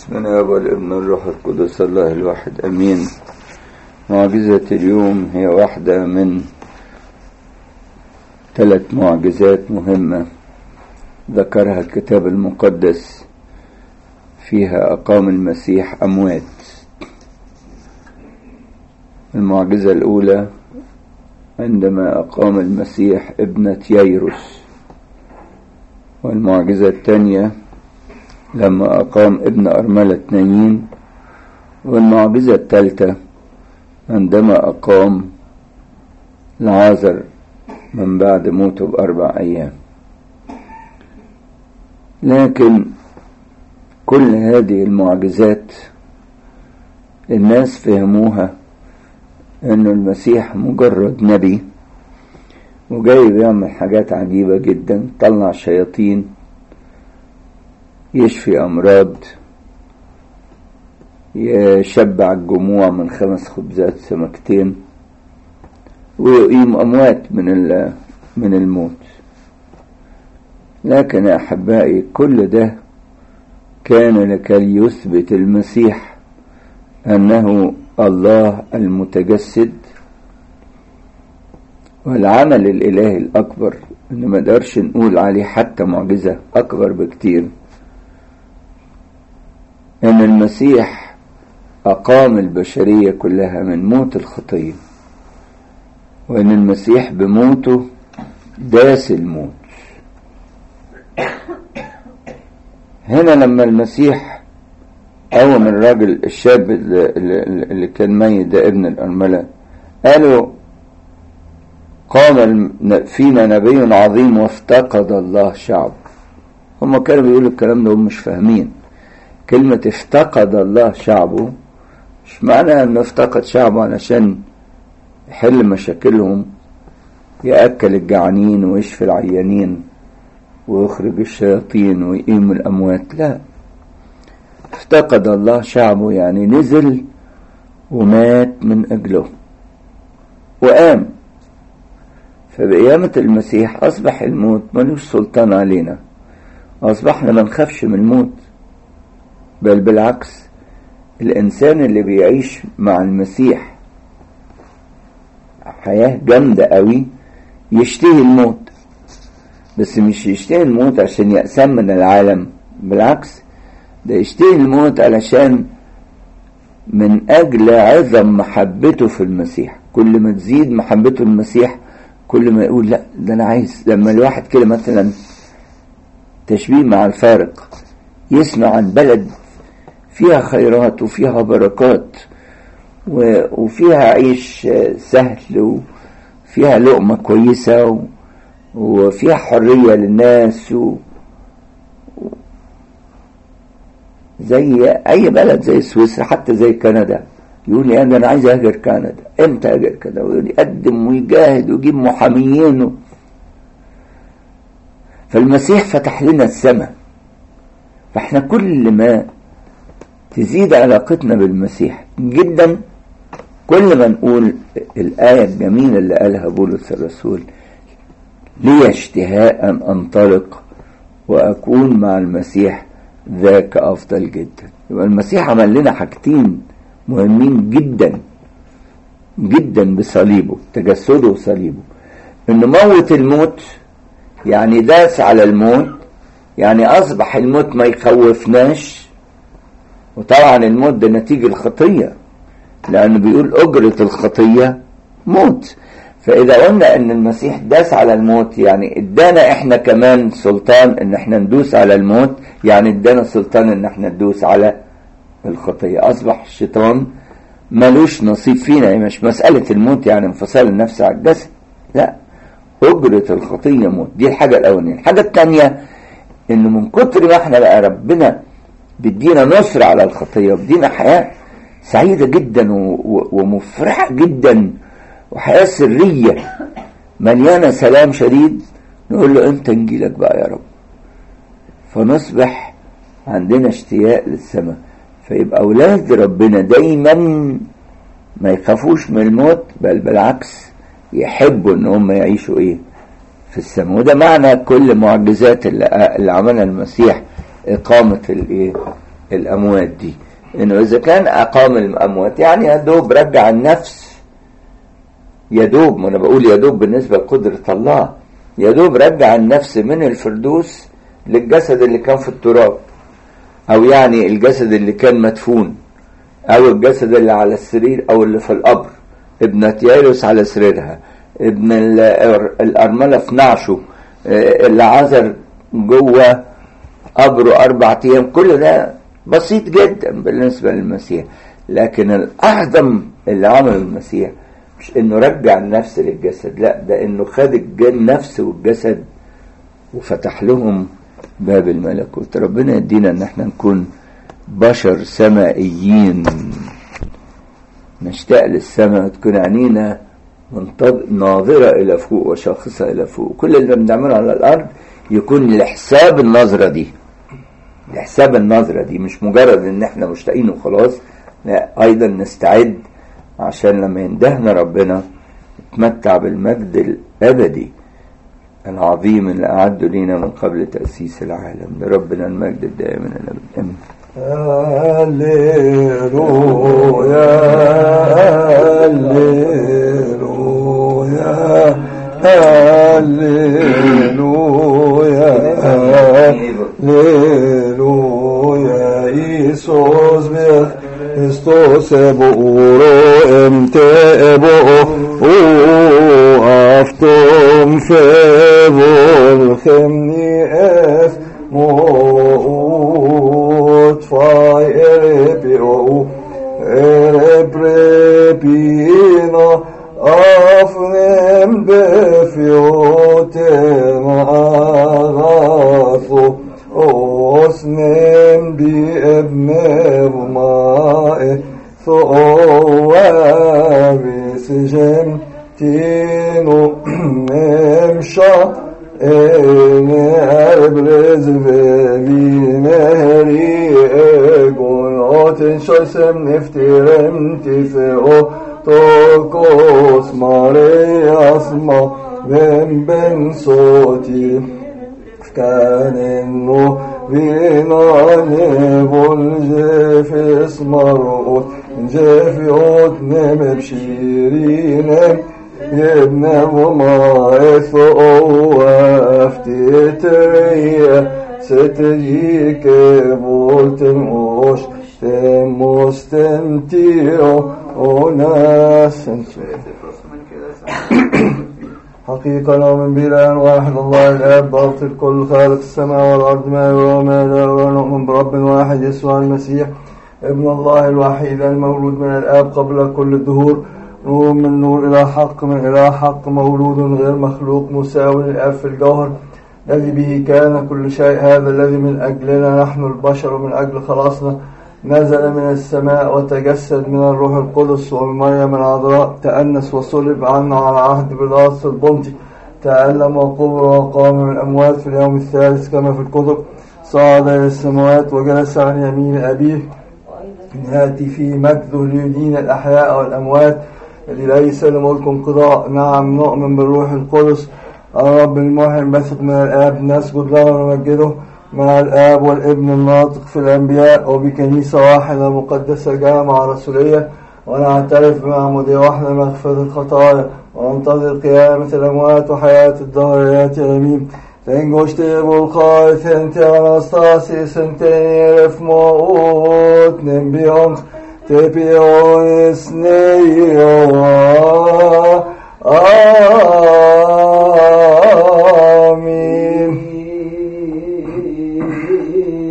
بسم الله والابن الروح القدس الله الواحد امين معجزة اليوم هي واحدة من ثلاث معجزات مهمة ذكرها الكتاب المقدس فيها أقام المسيح أموات المعجزة الأولى عندما أقام المسيح ابنة ييروس والمعجزة الثانية لما أقام ابن أرملة نايين والمعجزة الثالثة عندما أقام العازر من بعد موته بأربع أيام لكن كل هذه المعجزات الناس فهموها أن المسيح مجرد نبي وجاي بيعمل حاجات عجيبة جدا طلع شياطين يشفي أمراض يشبع الجموع من خمس خبزات سمكتين ويقيم أموات من من الموت لكن يا أحبائي كل ده كان لكي يثبت المسيح أنه الله المتجسد والعمل الإلهي الأكبر إن ما نقدرش نقول عليه حتى معجزة أكبر بكتير ان المسيح اقام البشرية كلها من موت الخطية وان المسيح بموته داس الموت هنا لما المسيح قوم الراجل الشاب اللي كان ميت ده ابن الأرملة قالوا قام فينا نبي عظيم وافتقد الله شعب هم كانوا بيقولوا الكلام ده هم مش فاهمين كلمة افتقد الله شعبه مش معنى انه افتقد شعبه علشان يحل مشاكلهم يأكل الجعانين ويشفي العيانين ويخرج الشياطين ويقيم الأموات لا افتقد الله شعبه يعني نزل ومات من أجله وقام فبقيامة المسيح أصبح الموت ملوش سلطان علينا أصبحنا ما نخافش من الموت بل بالعكس الإنسان اللي بيعيش مع المسيح حياة جامدة قوي يشتهي الموت بس مش يشتهي الموت عشان يأسم من العالم بالعكس ده يشتهي الموت علشان من أجل عظم محبته في المسيح كل ما تزيد محبته المسيح كل ما يقول لا ده أنا عايز لما الواحد كده مثلا تشبيه مع الفارق يسمع عن بلد فيها خيرات وفيها بركات وفيها عيش سهل وفيها لقمة كويسة وفيها حرية للناس و زي أي بلد زي سويسرا حتى زي كندا يقول لي أنا عايز أهجر كندا إمتى أهجر كندا ويقدم ويجاهد ويجيب محاميين فالمسيح فتح لنا السماء فاحنا كل ما تزيد علاقتنا بالمسيح جدا كل ما نقول الآية الجميلة اللي قالها بولس الرسول لي اشتهاء أن أنطلق وأكون مع المسيح ذاك أفضل جدا يبقى المسيح عمل لنا حاجتين مهمين جدا جدا بصليبه تجسده وصليبه انه موت الموت يعني داس على الموت يعني أصبح الموت ما يخوفناش وطبعا الموت ده نتيجة الخطية لأنه بيقول أجرة الخطية موت فإذا قلنا إن المسيح داس على الموت يعني ادانا إحنا كمان سلطان إن إحنا ندوس على الموت يعني ادانا سلطان إن إحنا ندوس على الخطية أصبح الشيطان ملوش نصيب فينا يعني مش مسألة الموت يعني انفصال النفس عن الجسد لا أجرة الخطية موت دي الحاجة الأولانية الحاجة الثانية إنه من كتر ما إحنا بقى ربنا بيدينا نصر على الخطية وبيدينا حياة سعيدة جدا ومفرحة جدا وحياة سرية مليانة سلام شديد نقول له انت نجيلك بقى يا رب فنصبح عندنا اشتياق للسماء فيبقى أولاد ربنا دايما ما يخافوش من الموت بل بالعكس يحبوا ان هم يعيشوا ايه في السماء وده معنى كل معجزات اللي, اللي عملها المسيح إقامة الإيه الأموات دي إنه إذا كان أقام الأموات يعني يا دوب رجع النفس يا دوب ما أنا بقول يا دوب بالنسبة لقدرة الله يا دوب رجع النفس من الفردوس للجسد اللي كان في التراب أو يعني الجسد اللي كان مدفون أو الجسد اللي على السرير أو اللي في القبر ابنة يايروس على سريرها ابن الأرملة في نعشه اللي عذر جوه قبره أربع أيام كل ده بسيط جدا بالنسبة للمسيح لكن الأعظم اللي عمله المسيح مش إنه رجع النفس للجسد لا ده إنه خد النفس والجسد وفتح لهم باب الملكوت ربنا يدينا إن احنا نكون بشر سمائيين نشتاق للسماء تكون عينينا ناظرة إلى فوق وشاخصة إلى فوق كل اللي بنعمله على الأرض يكون لحساب النظرة دي لحساب النظرة دي مش مجرد إن إحنا مشتاقين وخلاص لا أيضا نستعد عشان لما يندهنا ربنا نتمتع بالمجد الأبدي العظيم اللي أعده لينا من قبل تأسيس العالم لربنا المجد الدائم إلى الأبد آمين هللويا هللويا هللويا هللويا إيسوس بيخ Χριστός εμπορώ εμπτεύω ου αυτόν φεύγον χεμνή εφ μουτ φάι ερεπιό ερεπρεπίνα αφνεμ μπεφιότεν αγάθο osnem bi ebner mae thoavis jem tino emsha ene erbrez velineri egon oten shoysem neftirem tifeo tokos mareas ma vem ben soti كان انه بيناني والجيف اسمرقوت جيف يوتنم بشيرينم يبنى وما يثقوا افتتريا ستجيك بولتموش تمستنتيو وناس حقيقة نؤمن بإله واحد الله الآب ضابط الكل خالق السماء والأرض ما يرى وما لا يرى نؤمن برب واحد يسوع المسيح ابن الله الوحيد المولود من الآب قبل كل الدهور نور من نور إلى حق من إلى حق مولود غير مخلوق مساوي للآب في الجوهر الذي به كان كل شيء هذا الذي من أجلنا نحن البشر من أجل خلاصنا نزل من السماء وتجسد من الروح القدس ومن مريم العذراء تأنس وصلب عنا على عهد بلاس البنطي تألم وقبر وقام من الأموات في اليوم الثالث كما في الكتب صعد إلى السماوات وجلس عن يمين أبيه يأتي في مجده ليدين الأحياء والأموات الذي ليس لملك انقضاء نعم نؤمن بالروح القدس الرب المحيي المسك من الآب نسجد له ونمجده مع الآب والابن الناطق في الأنبياء وبكنيسة واحدة مقدسة جامعة رسولية ونعترف بمعمودية واحدة مغفرة الخطايا وننتظر قيامة الأموات وحياة الدهريات آمين Tengo bolkaj fente anastasi senteni refmout nembion tepionis neio